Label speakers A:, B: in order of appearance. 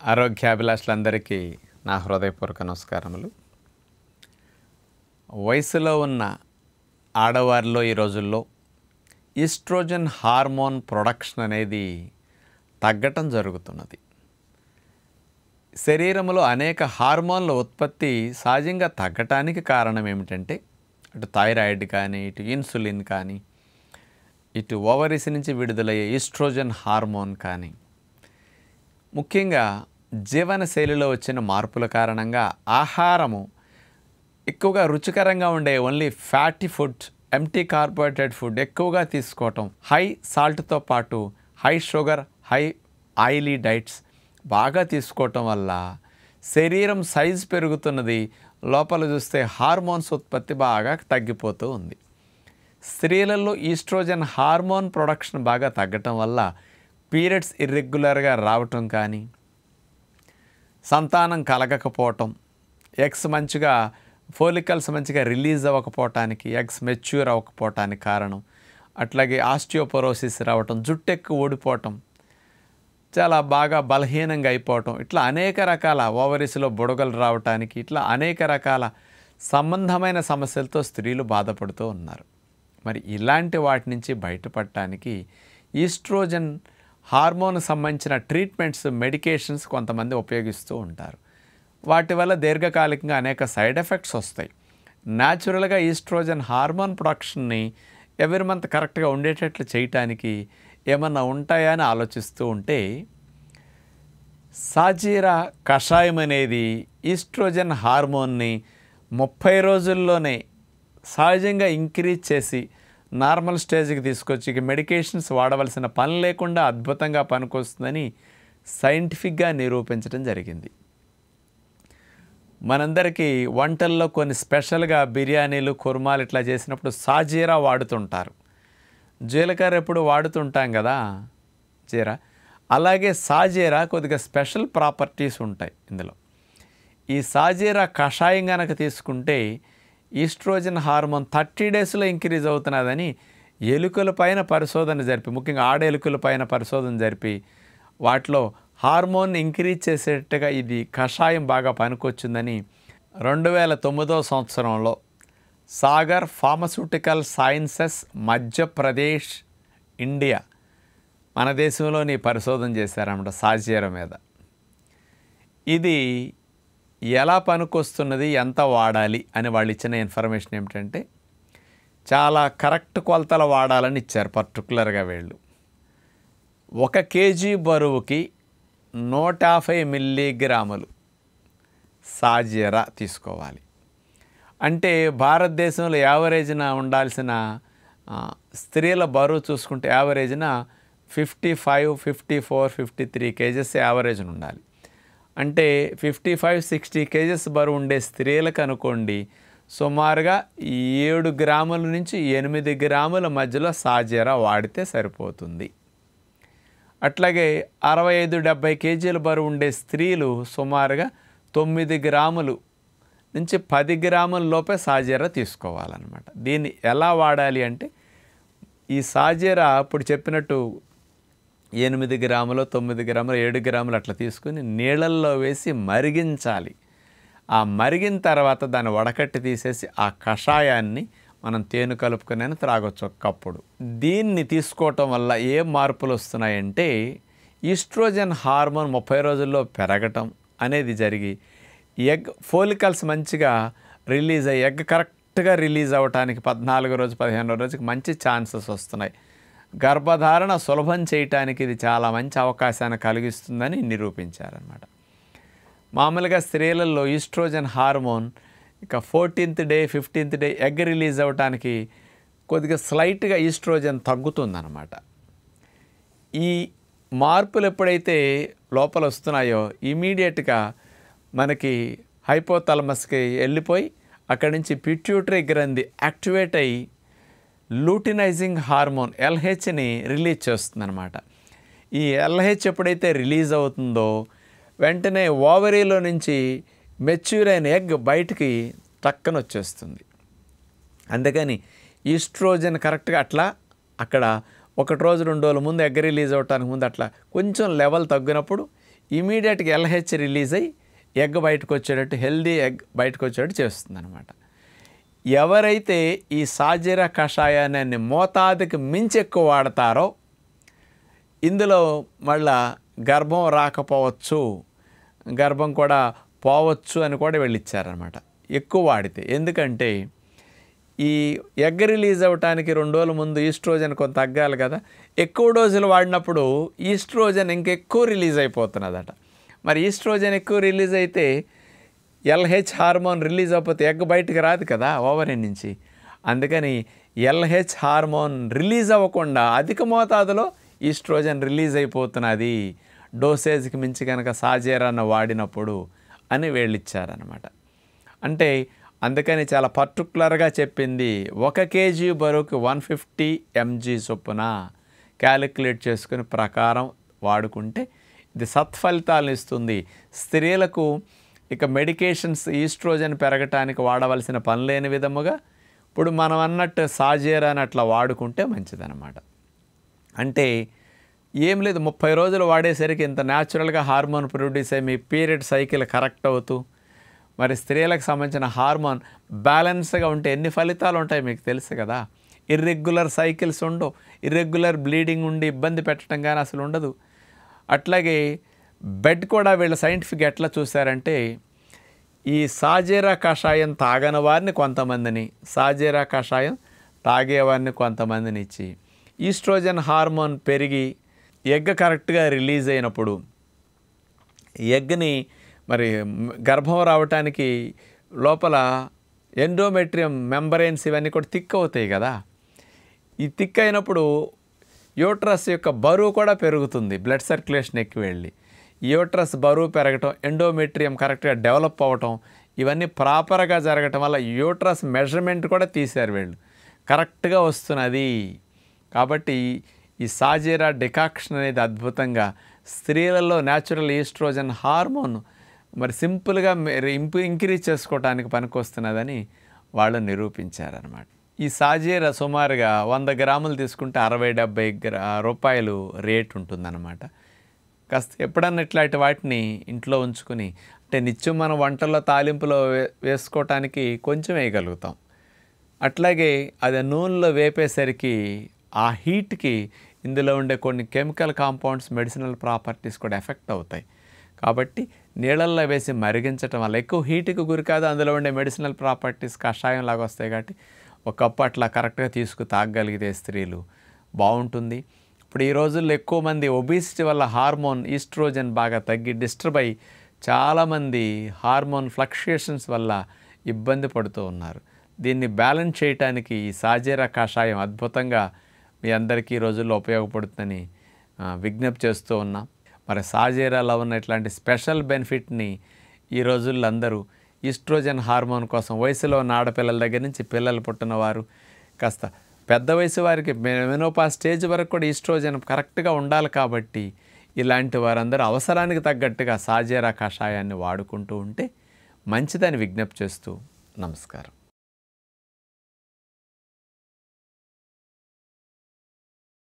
A: ఆరోగ్యాభిలాషులందరికీ నా హృదయపూర్వక నమస్కారములు వయసులో ఉన్న ఆడవారిలో ఈ రోజుల్లో ఈస్ట్రోజన్ హార్మోన్ ప్రొడక్షన్ అనేది తగ్గటం జరుగుతున్నది శరీరంలో అనేక హార్మోన్ల ఉత్పత్తి సహజంగా తగ్గటానికి కారణం ఏమిటంటే అటు థైరాయిడ్ కానీ ఇటు ఇన్సులిన్ కానీ ఇటు ఓవరీస్ నుంచి విడుదలయ్యే ఈస్ట్రోజన్ హార్మోన్ కానీ ముఖ్యంగా జీవన శైలిలో వచ్చిన మార్పుల కారణంగా ఆహారము ఎక్కువగా రుచికరంగా ఉండే only fatty food empty carbohydrate food ఎక్కువగా తీసుకోవటం హై సాల్ట్తో పాటు high sugar high oily diets బాగా తీసుకోవటం వల్ల శరీరం సైజ్ పెరుగుతున్నది లోపల చూస్తే హార్మోన్స్ ఉత్పత్తి బాగా తగ్గిపోతూ ఉంది స్త్రీలలో ఈస్ట్రోజన్ హార్మోన్ ప్రొడక్షన్ బాగా తగ్గటం వల్ల పీరియడ్స్ ఇర్రెగ్యులర్గా రావటం కానీ సంతానం కలగకపోవటం ఎగ్స్ మంచిగా ఫోలికల్స్ మంచిగా రిలీజ్ అవ్వకపోవటానికి ఎగ్స్ మెచ్యూర్ అవ్వకపోవటానికి కారణం అట్లాగే ఆస్టియోపరోసిస్ రావటం జుట్టు ఎక్కువ ఊడిపోవటం చాలా బాగా బలహీనంగా అయిపోవటం ఇట్లా అనేక రకాల ఓవరీస్లో బుడగలు రావటానికి ఇట్లా అనేక రకాల సంబంధమైన సమస్యలతో స్త్రీలు బాధపడుతూ ఉన్నారు మరి ఇలాంటి వాటి నుంచి బయటపడటానికి ఈస్ట్రోజన్ హార్మోన్ సంబంధించిన ట్రీట్మెంట్స్ మెడికేషన్స్ కొంతమంది ఉపయోగిస్తూ ఉంటారు వాటి వల్ల దీర్ఘకాలికంగా అనేక సైడ్ ఎఫెక్ట్స్ వస్తాయి న్యాచురల్గా ఈస్ట్రోజన్ హార్మోన్ ప్రొడక్షన్ని ఎవరి మంత్ కరెక్ట్గా ఉండేటట్లు చేయటానికి ఏమన్నా ఉంటాయా అని ఆలోచిస్తూ ఉంటే సాజీరా కషాయం అనేది ఈస్ట్రోజన్ హార్మోన్ని ముప్పై రోజుల్లోనే సహజంగా ఇంక్రీజ్ చేసి నార్మల్ స్టేజ్కి తీసుకొచ్చి ఇక మెడికేషన్స్ వాడవలసిన పని లేకుండా అద్భుతంగా పనికొస్తుందని సైంటిఫిక్గా నిరూపించడం జరిగింది మనందరికీ వంటల్లో కొన్ని స్పెషల్గా బిర్యానీలు కుర్మాలు ఇట్లా చేసినప్పుడు సాజీరా వాడుతుంటారు జీలకర్ర ఎప్పుడు వాడుతుంటాం కదా జీరా అలాగే సాజీరా కొద్దిగా స్పెషల్ ప్రాపర్టీస్ ఉంటాయి ఇందులో ఈ సాజీరా కషాయం కనుక తీసుకుంటే ఈస్ట్రోజన్ హార్మోన్ థర్టీ డేస్లో ఇంక్రీజ్ అవుతున్నదని ఎలుకల పైన పరిశోధన జరిపి ముఖ్యంగా ఆడ ఎలుకల పైన పరిశోధన జరిపి వాటిలో హార్మోన్ ఇంక్రీజ్ చేసేట్టుగా ఇది కషాయం బాగా పనికొచ్చిందని రెండు వేల తొమ్మిదో సంవత్సరంలో Sagar pharmaceutical sciences Madhya Pradesh India మన దేశంలోని పరిశోధన చేశారన్నమాట సాజీర మీద ఇది ఎలా పనికొస్తున్నది ఎంత వాడాలి అని వాళ్ళు ఇచ్చిన ఇన్ఫర్మేషన్ ఏమిటంటే చాలా కరెక్ట్ కొలతలు వాడాలని ఇచ్చారు పర్టికులర్గా వీళ్ళు ఒక కేజీ బరువుకి నూట యాభై మిల్లీగ్రాములు సాజీరా తీసుకోవాలి అంటే భారతదేశంలో యావరేజ్న ఉండాల్సిన ఆ, స్త్రీల బరువు చూసుకుంటే యావరేజ్న fifty five fifty four fifty three kgs యావరేజ్న ఉండాలి అంటే ఫిఫ్టీ ఫైవ్ సిక్స్టీ కేజెస్ బరువు ఉండే స్త్రీలకు అనుకోండి సుమారుగా ఏడు గ్రాముల నుంచి ఎనిమిది గ్రాముల మధ్యలో సాజీరా వాడితే సరిపోతుంది అట్లాగే అరవై ఐదు డెబ్బై కేజీల బరువు ఉండే స్త్రీలు సుమారుగా తొమ్మిది గ్రాములు నుంచి పది గ్రాముల లోపే సాజీరా తీసుకోవాలన్నమాట దీన్ని ఎలా వాడాలి అంటే ఈ సాజీరా ఇప్పుడు చెప్పినట్టు ఎనిమిది గ్రాములు తొమ్మిది గ్రాములు ఏడు గ్రాములు అట్లా తీసుకుని నీళ్ళల్లో వేసి మరిగించాలి ఆ మరిగిన తర్వాత దాన్ని వడకట్టి తీసేసి ఆ కషాయాన్ని మనం తేనె కలుపుకొని త్రాగొచ్చు ఒక కప్పుడు దీన్ని తీసుకోవటం వల్ల ఏ మార్పులు వస్తున్నాయంటే ఈస్ట్రోజన్ హార్మోన్ ముప్పై రోజుల్లో పెరగటం అనేది జరిగి ఎగ్ ఫోలికల్స్ మంచిగా రిలీజ్ అయ్యి ఎగ్ కరెక్ట్గా రిలీజ్ అవ్వటానికి పద్నాలుగో రోజు పదిహేనో రోజుకి మంచి ఛాన్సెస్ వస్తున్నాయి గర్భధారణ సులభం చేయటానికి ఇది చాలా మంచి అవకాశాన్ని కలిగిస్తుందని నిరూపించారనమాట మామూలుగా స్త్రీలలో ఈస్ట్రోజన్ హార్మోన్ ఇక fourteenth day fifteenth day egg release అవ్వటానికి కొద్దిగా స్లైట్గా ఈస్ట్రోజన్ తగ్గుతుందన్నమాట ఈ మార్పులు ఎప్పుడైతే లోపల వస్తున్నాయో ఇమీడియట్గా మనకి హైపోథలమస్కి వెళ్ళిపోయి అక్కడి నుంచి పిట్యూటరీ గ్రంథి యాక్టివేట్ అయ్యి లూటినైజింగ్ హార్మోన్ ఎల్హెచ్ని రిలీజ్ చేస్తుందన్నమాట ఈ ఎల్హెచ్ ఎప్పుడైతే రిలీజ్ అవుతుందో వెంటనే ఓవరీలో నుంచి మెచ్యూర్ అయిన ఎగ్ బయటికి టక్కన వచ్చేస్తుంది అందుకని ఈస్ట్రోజన్ కరెక్ట్గా అట్లా అక్కడ ఒకటి రోజు రెండు రోజుల ముందు ఎగ్ రిలీజ్ అవటానికి ముందు అట్లా కొంచెం లెవెల్ తగ్గినప్పుడు ఇమీడియట్గా ఎల్హెచ్ రిలీజ్ అయ్యి ఎగ్ బయటకు వచ్చేటట్టు హెల్దీ ఎగ్ బయటకు వచ్చేటట్టు చేస్తుంది అనమాట ఎవరైతే ఈ సాజీర కషాయాన్ని మోతాదుకి మించి ఎక్కువ వాడతారో ఇందులో మళ్ళా గర్భం రాకపోవచ్చు గర్భం కూడా పోవచ్చు అని కూడా వెళ్ళిచ్చారనమాట ఎక్కువ వాడితే ఎందుకంటే ఈ ఎగ్ రిలీజ్ అవ్వటానికి రెండు రోజుల ముందు ఈస్ట్రోజన్ కొంత తగ్గాలి కదా ఎక్కువ డోసులు వాడినప్పుడు ఈస్ట్రోజన్ ఇంకెక్కువ రిలీజ్ అయిపోతున్నదట మరి ఈస్ట్రోజన్ ఎక్కువ రిలీజ్ అయితే ఎల్హెచ్ హార్మోన్ రిలీజ్ అయిపోతే ఎగ్ బయటికి రాదు కదా ఓవరీ నుంచి అందుకని ఎల్హెచ్ హార్మోన్ రిలీజ్ అవ్వకుండా అధిక మోతాదులో ఈస్ట్రోజన్ రిలీజ్ అయిపోతున్నది డోసేజ్కి మించి కనుక సాజేరాన్ని వాడినప్పుడు అని వీళ్ళిచ్చారనమాట అంటే అందుకని చాలా పర్టికులర్గా చెప్పింది ఒక కేజీ బరువుకి వన్ ఫిఫ్టీ ఎంజీ చొప్పున క్యాలిక్యులేట్ చేసుకుని ప్రకారం వాడుకుంటే ఇది సత్ఫలితాలను ఇస్తుంది స్త్రీలకు ఇక మెడికేషన్స్ ఈస్ట్రోజన్ పెరగటానికి వాడవలసిన పని లేని విధముగా ఇప్పుడు మనం అన్నట్టు సాజేరా అని అట్లా వాడుకుంటే మంచిదన్నమాట అంటే ఏం లేదు ముప్పై రోజులు వాడేసరికి ఇంత న్యాచురల్గా హార్మోన్ ప్రొడ్యూస్ అయ్యి మీ పీరియడ్ సైకిల్ కరెక్ట్ అవుతూ మరి స్త్రీలకు సంబంధించిన హార్మోన్ బ్యాలెన్స్గా ఉంటే ఎన్ని ఫలితాలు ఉంటాయి మీకు తెలుసు కదా ఇర్రెగ్యులర్ సైకిల్స్ ఉండవు ఇర్రెగ్యులర్ బ్లీడింగ్ ఉండి ఇబ్బంది పెట్టడం కానీ అసలు ఉండదు అట్లాగే బెడ్ కూడా వీళ్ళ సైంటిఫిక్ ఎట్లా చూశారంటే ఈ సాజేరా కషాయం తాగని వారిని కొంతమందిని సాజేరా కషాయం తాగేవారిని కొంతమందిని ఇచ్చి ఈస్ట్రోజన్ హార్మోన్ పెరిగి ఎగ్ కరెక్ట్గా రిలీజ్ అయినప్పుడు ఎగ్ని మరి గర్భం రావటానికి లోపల ఎండోమెట్రియం మెంబరెన్స్ ఇవన్నీ కూడా థిక్ అవుతాయి కదా ఈ థిక్ అయినప్పుడు యూట్రస్ యొక్క బరువు కూడా పెరుగుతుంది బ్లడ్ సర్క్యులేషన్ ఎక్కువ వెళ్ళి యూట్రస్ బరువు పెరగటం ఎండోమెట్రియం కరెక్ట్గా డెవలప్ అవ్వటం ఇవన్నీ ప్రాపర్గా జరగటం వల్ల యూట్రస్ మెజర్మెంట్ కూడా తీశారు వీళ్ళు కరెక్ట్గా వస్తున్నది కాబట్టి ఈ సాజీరా డికాక్షన్ అనేది అద్భుతంగా స్త్రీలలో న్యాచురల్ ఈస్ట్రోజన్ హార్మోన్ మరి సింపుల్గా ఇంపు ఇంక్రీజ్ చేసుకోవడానికి పనికొస్తున్నదని వాళ్ళు నిరూపించారనమాట ఈ సాజీరా సుమారుగా వంద గ్రాములు తీసుకుంటే అరవై డెబ్బై గ్రా రూపాయలు రేట్ ఉంటుందన్నమాట కాస్త ఎప్పుడన్నా ఇట్లాంటి వాటిని ఇంట్లో ఉంచుకుని అంటే నిత్యం మనం వంటల్లో తాలింపులో వే- వేసుకోవటానికి కొంచెం వేయగలుగుతాం అట్లాగే అది నూనెలో వేపేసరికి ఆ హీట్కి ఇందులో ఉండే కొన్ని కెమికల్ కాంపౌండ్స్ మెడిసినల్ ప్రాపర్టీస్ కూడా ఎఫెక్ట్ అవుతాయి కాబట్టి నీళ్ళల్లో వేసి మరిగించటం వల్ల ఎక్కువ హీట్కి గురి కాదు అందులో ఉండే మెడిసినల్ ప్రాపర్టీస్ కషాయం లాగా వస్తాయి కాబట్టి ఒక కప్పు అట్లా కరెక్ట్గా తీసుకు తాగగలిగితే స్త్రీలు బాగుంటుంది ఇప్పుడు ఈ రోజుల్లో ఎక్కువ మంది ఒబిసిటీ వల్ల హార్మోన్ ఈస్ట్రోజన్ బాగా తగ్గి డిస్టర్బ్ అయ్యి చాలామంది హార్మోన్ ఫ్లక్చుయేషన్స్ వల్ల ఇబ్బంది పడుతూ ఉన్నారు దీన్ని బ్యాలెన్స్ చేయటానికి ఈ సాజేరా కషాయం అద్భుతంగా మీ అందరికీ ఈ రోజుల్లో ఉపయోగపడుతుందని ఆ, విజ్ఞప్తి చేస్తూ ఉన్నాం మరి సాజేరాలో ఉన్న ఇట్లాంటి స్పెషల్ బెనిఫిట్ని ఈ రోజుల్లో అందరూ ఈస్ట్రోజన్ హార్మోన్ కోసం వయసులో ఉన్న ఆడపిల్లల దగ్గర నుంచి పిల్లలు పుట్టినవారు కాస్త పెద్ద వయసు వారికి మెనోపా స్టేజ్ వరకు కూడా ఈస్ట్రోజన్ కరెక్ట్గా ఉండాలి కాబట్టి ఇలాంటి వారందరూ అవసరానికి తగ్గట్టుగా సాజేరా కషాయాన్ని వాడుకుంటూ ఉంటే మంచిదని విజ్ఞప్తి చేస్తూ నమస్కారం